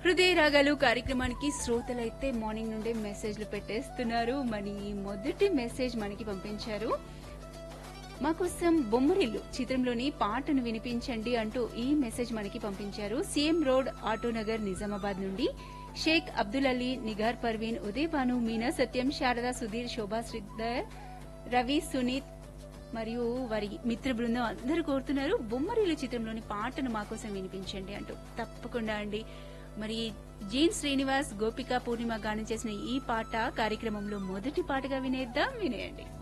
హృదయ రాగాలు కార్యక్రమానికి శ్రోతలైతే మార్నింగ్ నుండే మెసేజ్లు పెట్టేస్తున్నారు మరి మొదటి మెసేజ్ మనకి పంపించారు మా కోసం బొమ్మరిల్లు చిత్రంలోని పాటను వినిపించండి అంటూ ఈ మెసేజ్ మనకి పంపించారు సీఎం రోడ్ ఆటోనగర్ నిజామాబాద్ నుండి షేక్ అబ్దుల్ అలీ నిగార్ పర్వీన్ ఉదయ్ భాను మీనా సత్యం శారద సుధీర్ శోభా శ్రీధర్ రవి సునీత్ మరియు వారి మిత్ర బృందం అందరూ కోరుతున్నారు బొమ్మరిల్లు చిత్రంలోని పాటను మా కోసం వినిపించండి అంటూ తప్పకుండా అండి మరి జీన్ శ్రీనివాస్ గోపిక పూర్ణిమ గానం చేసిన ఈ పాట కార్యక్రమంలో మొదటి పాటగా వినేద్దాం వినేయండి